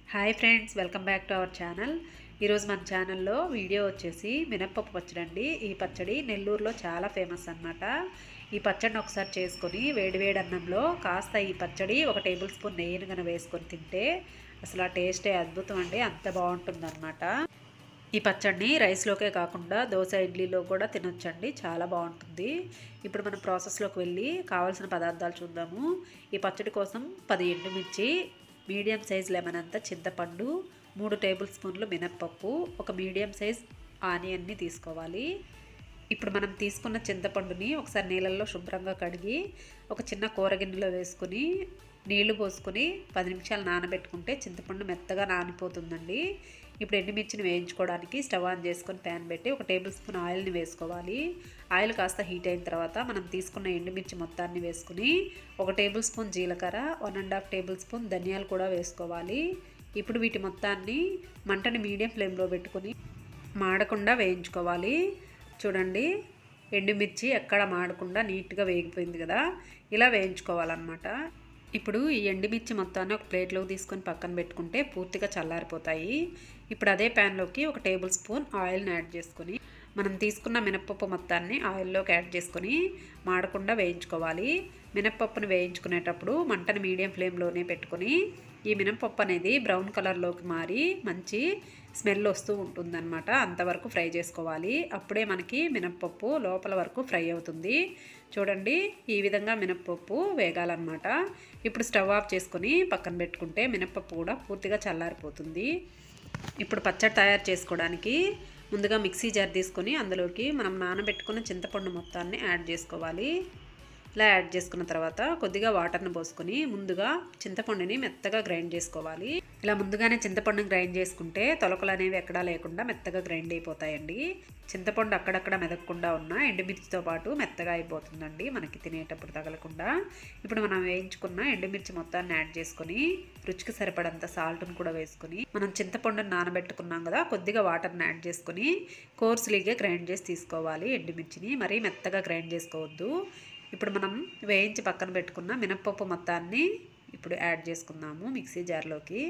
hi friends welcome back to our channel ఈరోజు మన ఛానల్లో వీడియో వచ్చేసి మినప్పప్పు పచ్చడి అండి ఈ పచ్చడి నెల్లూరులో చాలా ఫేమస్ అన్నమాట ఈ పచ్చడిని ఒకసారి చేసుకొని వేడివేడి అన్నంలో కాస్త ఈ పచ్చడి ఒక టేబుల్ స్పూన్ నెయ్యిని కనుక వేసుకొని తింటే అసలు ఆ టేస్టే అద్భుతం అండి అంత బాగుంటుందన్నమాట ఈ పచ్చడిని రైస్లోకే కాకుండా దోశ ఇడ్లీలో కూడా తినొచ్చండి చాలా బాగుంటుంది ఇప్పుడు మనం ప్రాసెస్లోకి వెళ్ళి కావాల్సిన పదార్థాలు చూద్దాము ఈ పచ్చడి కోసం పది ఎండుమిర్చి మీడియం సైజ్ లెమన్ అంతా చింతపండు మూడు టేబుల్ స్పూన్లు మినప్పప్పు ఒక మీడియం సైజ్ ఆనియన్ని తీసుకోవాలి ఇప్పుడు మనం తీసుకున్న చింతపండుని ఒకసారి నీళ్ళల్లో శుభ్రంగా కడిగి ఒక చిన్న కూర గిన్నెలో వేసుకుని నీళ్లు పోసుకొని పది నిమిషాలు నానబెట్టుకుంటే చింతపండు మెత్తగా నానిపోతుందండి ఇప్పుడు ఎండుమిర్చిని వేయించుకోవడానికి స్టవ్ ఆన్ చేసుకొని ప్యాన్ పెట్టి ఒక టేబుల్ స్పూన్ ఆయిల్ని వేసుకోవాలి ఆయిల్ కాస్త హీట్ అయిన తర్వాత మనం తీసుకున్న ఎండుమిర్చి మొత్తాన్ని వేసుకుని ఒక టేబుల్ స్పూన్ జీలకర్ర one and half tablespoon ధనియాలు కూడా వేసుకోవాలి ఇప్పుడు వీటి మొత్తాన్ని మంటని మీడియం ఫ్లేమ్లో పెట్టుకుని మాడకుండా వేయించుకోవాలి చూడండి ఎండుమిర్చి ఎక్కడ మాడకుండా నీట్గా వేగిపోయింది కదా ఇలా వేయించుకోవాలన్నమాట ఇప్పుడు ఈ ఎండుమిర్చి మొత్తాన్ని ఒక ప్లేట్లోకి తీసుకొని పక్కన పెట్టుకుంటే పూర్తిగా చల్లారిపోతాయి ఇప్పుడు అదే ప్యాన్లోకి ఒక టేబుల్ స్పూన్ ఆయిల్ని యాడ్ చేసుకొని మనం తీసుకున్న మినప్పప్పు మొత్తాన్ని ఆయిల్లోకి యాడ్ చేసుకొని మాడకుండా వేయించుకోవాలి మినప్పప్పుని వేయించుకునేటప్పుడు మంటని మీడియం ఫ్లేమ్లోనే పెట్టుకొని ఈ మినప్పప్పు అనేది బ్రౌన్ కలర్లోకి మారి మంచి స్మెల్ వస్తూ ఉంటుందన్నమాట అంతవరకు ఫ్రై చేసుకోవాలి అప్పుడే మనకి మినప్పప్పు లోపల వరకు ఫ్రై అవుతుంది చూడండి ఈ విధంగా మినప్పప్పు వేగాలన్నమాట ఇప్పుడు స్టవ్ ఆఫ్ చేసుకొని పక్కన పెట్టుకుంటే మినప్పప్పు కూడా పూర్తిగా చల్లారిపోతుంది ఇప్పుడు పచ్చడి తయారు చేసుకోవడానికి ముందుగా మిక్సీ జార్ తీసుకొని అందులోకి మనం నానబెట్టుకున్న చింతపండు మొత్తాన్ని యాడ్ చేసుకోవాలి ఇలా యాడ్ చేసుకున్న తర్వాత కొద్దిగా వాటర్ని పోసుకొని ముందుగా చింతపండుని మెత్తగా గ్రైండ్ చేసుకోవాలి ఇలా ముందుగానే చింతపండుని గ్రైండ్ చేసుకుంటే తొలకలు అనేవి ఎక్కడా లేకుండా మెత్తగా గ్రైండ్ అయిపోతాయండి చింతపండు అక్కడక్కడ మెదక్కుండా ఉన్న ఎండుమిర్చితో పాటు మెత్తగా అయిపోతుందండి మనకి తినేటప్పుడు తగలకుండా ఇప్పుడు మనం వేయించుకున్న ఎండుమిర్చి మొత్తాన్ని యాడ్ చేసుకొని రుచికి సరిపడంత సాల్ట్ని కూడా వేసుకొని మనం చింతపండుని నానబెట్టుకున్నాం కదా కొద్దిగా వాటర్ని యాడ్ చేసుకొని కోర్సులీగా గ్రైండ్ చేసి తీసుకోవాలి ఎండుమిర్చిని మరీ మెత్తగా గ్రైండ్ చేసుకోవద్దు ఇప్పుడు మనం వేయించి పక్కన పెట్టుకున్న మినప్పప్పు మొత్తాన్ని ఇప్పుడు యాడ్ చేసుకుందాము మిక్సీ జార్లోకి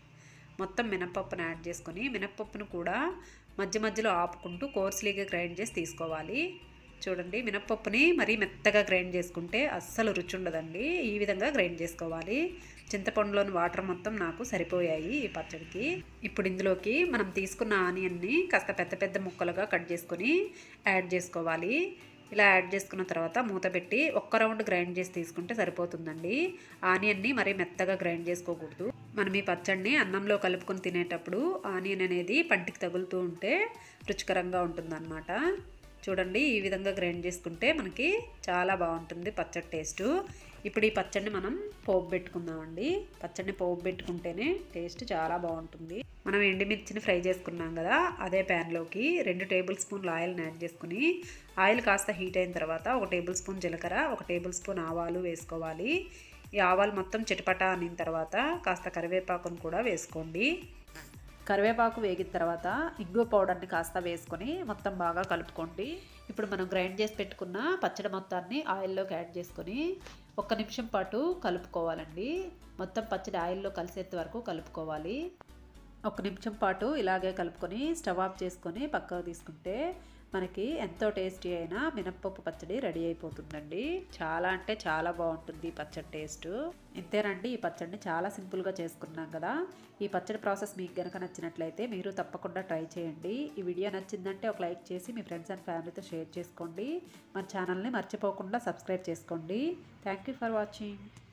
మొత్తం మినప్పప్పును యాడ్ చేసుకొని మినప్పప్పును కూడా మధ్య మధ్యలో ఆపుకుంటూ కోర్సులీగా గ్రైండ్ చేసి తీసుకోవాలి చూడండి మినప్పప్పుని మరీ మెత్తగా గ్రైండ్ చేసుకుంటే అస్సలు రుచి ఉండదండి ఈ విధంగా గ్రైండ్ చేసుకోవాలి చింతపండులోని వాటర్ మొత్తం నాకు సరిపోయాయి ఈ పచ్చడికి ఇప్పుడు ఇందులోకి మనం తీసుకున్న ఆనియన్ని కాస్త పెద్ద పెద్ద ముక్కలుగా కట్ చేసుకొని యాడ్ చేసుకోవాలి ఇలా యాడ్ చేసుకున్న తర్వాత మూత పెట్టి ఒక్క రౌండ్ గ్రైండ్ చేసి తీసుకుంటే సరిపోతుందండి ఆనియన్ని మరీ మెత్తగా గ్రైండ్ చేసుకోకూడదు మనం ఈ పచ్చడిని అన్నంలో కలుపుకొని తినేటప్పుడు ఆనియన్ అనేది పంటికి తగులుతూ ఉంటే రుచికరంగా ఉంటుందన్నమాట చూడండి ఈ విధంగా గ్రైండ్ చేసుకుంటే మనకి చాలా బాగుంటుంది పచ్చడి టేస్ట్ ఇప్పుడు ఈ పచ్చడిని మనం పోపు పెట్టుకుందామండి పచ్చడిని పోపు పెట్టుకుంటేనే టేస్ట్ చాలా బాగుంటుంది మనం ఎండుమిర్చిని ఫ్రై చేసుకున్నాం కదా అదే ప్యాన్లోకి రెండు టేబుల్ స్పూన్లు ఆయిల్ని యాడ్ చేసుకుని ఆయిల్ కాస్త హీట్ అయిన తర్వాత ఒక టేబుల్ స్పూన్ జీలకర్ర ఒక టేబుల్ స్పూన్ ఆవాలు వేసుకోవాలి ఈ ఆవాలు మొత్తం చిటపట అనిన తర్వాత కాస్త కరివేపాకును కూడా వేసుకోండి కరివేపాకు వేగిన తర్వాత ఇంగు పౌడర్ని కాస్త వేసుకొని మొత్తం బాగా కలుపుకోండి ఇప్పుడు మనం గ్రైండ్ చేసి పెట్టుకున్న పచ్చడి మొత్తాన్ని ఆయిల్లోకి యాడ్ చేసుకొని ఒక్క నిమిషం పాటు కలుపుకోవాలండి మొత్తం పచ్చడి ఆయిల్లో కలిసేంత వరకు కలుపుకోవాలి ఒక నిమిషం పాటు ఇలాగే కలుపుకొని స్టవ్ ఆఫ్ చేసుకొని పక్కకు తీసుకుంటే మనకి ఎంతో టేస్టీ అయిన మినప్పప్పు పచ్చడి రెడీ అయిపోతుందండి చాలా అంటే చాలా బాగుంటుంది ఈ పచ్చడి టేస్ట్ ఇంతేనండి ఈ పచ్చడిని చాలా సింపుల్గా చేసుకున్నాం కదా ఈ పచ్చడి ప్రాసెస్ మీకు కనుక నచ్చినట్లయితే మీరు తప్పకుండా ట్రై చేయండి ఈ వీడియో నచ్చిందంటే ఒక లైక్ చేసి మీ ఫ్రెండ్స్ అండ్ ఫ్యామిలీతో షేర్ చేసుకోండి మన ఛానల్ని మర్చిపోకుండా సబ్స్క్రైబ్ చేసుకోండి థ్యాంక్ యూ ఫర్ వాచింగ్